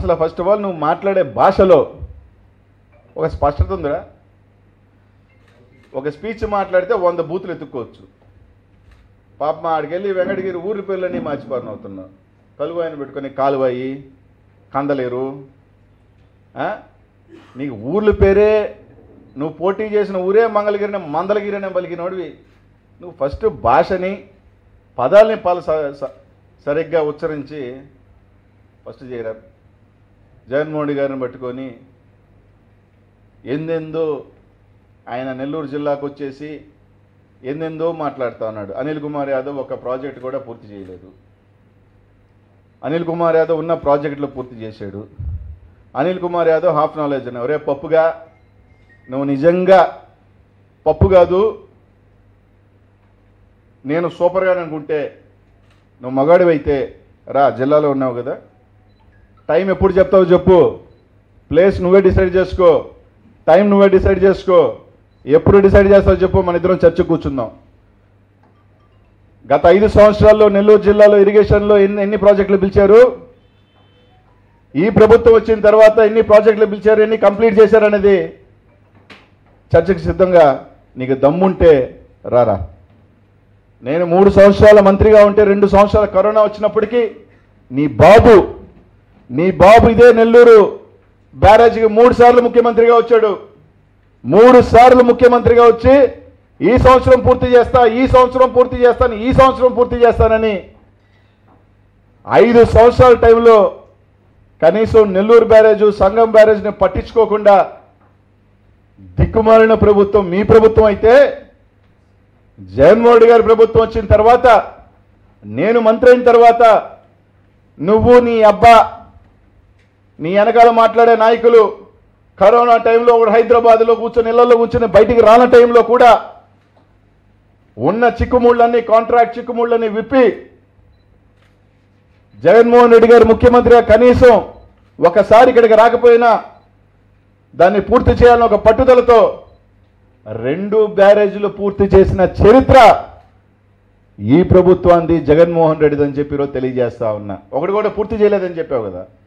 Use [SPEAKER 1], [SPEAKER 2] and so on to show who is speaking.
[SPEAKER 1] అసలు first of all నువ్వు మాట్లాడే భాషలో ఒక స్పష్టత ఉందిరా ఒక స్పీచ్ మాట్లాడితే వంద బూతులు ఎత్తుక్కోవచ్చు పాప మా ఆడికెళ్ళి వెంకటగిరి ఊరి పేర్లన్నీ మార్చిపారని అవుతున్నావు కలుగు ఆయన పెట్టుకొని కాలువాయి కందలేరు ఆ? నీకు ఊర్ల పేరే నువ్వు పోటీ చేసిన ఊరే మంగళగిరిని మందలగిరి అనే పలికినోడివి నువ్వు ఫస్ట్ భాషని పదాలని పాల స- స- సరిగ్గా ఉచ్చరించి ఫస్ట్ చేయరా జగన్మోహన్ రెడ్డి గారిని పట్టుకొని ఎందెందో ఆయన నెల్లూరు జిల్లాకు వచ్చేసి ఎందెందో మాట్లాడుతా ఉన్నాడు అనిల్ కుమార్ యాదవ్ ఒక ప్రాజెక్ట్ కూడా పూర్తి చేయలేదు అనిల్ కుమార్ యాదవ్ ఉన్న ప్రాజెక్టులు పూర్తి చేశాడు అనిల్ కుమార్ యాదవ్ హాఫ్ నాలెడ్జ్ అని ఒరే పప్పుగా నువ్వు నిజంగా పప్పు కాదు నేను సూపర్గా అనుకుంటే నువ్వు మగాడివైతే రా జిల్లాలో ఉన్నావు కదా టైం ఎప్పుడు చెప్తావు చెప్పు ప్లేస్ నువ్వే డిసైడ్ చేసుకో టైం నువ్వే డిసైడ్ చేసుకో ఎప్పుడు డిసైడ్ చేస్తావు చెప్పు మన ఇద్దరం చర్చ కూర్చుందాం గత ఐదు సంవత్సరాల్లో నెల్లూరు జిల్లాలో ఇరిగేషన్లో ఎన్ని ఎన్ని ప్రాజెక్టులు పిలిచారు ఈ ప్రభుత్వం వచ్చిన తర్వాత ఎన్ని ప్రాజెక్టులు పిలిచారు ఎన్ని కంప్లీట్ చేశారనేది చర్చకు సిద్ధంగా నీకు దమ్ముంటే రారా నేను మూడు సంవత్సరాల మంత్రిగా ఉంటే రెండు సంవత్సరాల కరోనా వచ్చినప్పటికీ నీ బాబు నీ బాబు ఇదే నెల్లూరు బ్యారేజ్కి మూడు సార్లు ముఖ్యమంత్రిగా వచ్చాడు మూడు సార్లు ముఖ్యమంత్రిగా వచ్చి ఈ సంవత్సరం పూర్తి చేస్తా ఈ సంవత్సరం పూర్తి చేస్తాను ఈ సంవత్సరం పూర్తి చేస్తానని ఐదు సంవత్సరాల టైంలో కనీసం నెల్లూరు బ్యారేజ్ సంగం బ్యారేజ్ని పట్టించుకోకుండా దిక్కుమాలిన ప్రభుత్వం మీ ప్రభుత్వం అయితే జగన్మోహన్ రెడ్డి గారి ప్రభుత్వం వచ్చిన తర్వాత నేను మంత్రి అయిన తర్వాత నువ్వు నీ అబ్బా నీ వెనకాల మాట్లాడే నాయకులు కరోనా టైంలో ఒకడు హైదరాబాద్లో కూర్చొని ఇళ్లలో కూర్చొని బయటికి రాని టైంలో కూడా ఉన్న చిక్కుముళ్ళన్నీ కాంట్రాక్ట్ చిక్కుముళ్ళని విప్పి జగన్మోహన్ రెడ్డి గారు ముఖ్యమంత్రిగా కనీసం ఒకసారి ఇక్కడికి రాకపోయినా దాన్ని పూర్తి చేయాలని ఒక పట్టుదలతో రెండు బ్యారేజీలు పూర్తి చేసిన చరిత్ర ఈ ప్రభుత్వాన్ని జగన్మోహన్ రెడ్డిదని చెప్పి ఈరోజు తెలియజేస్తా ఉన్నా ఒకటి కూడా పూర్తి చేయలేదని చెప్పావు కదా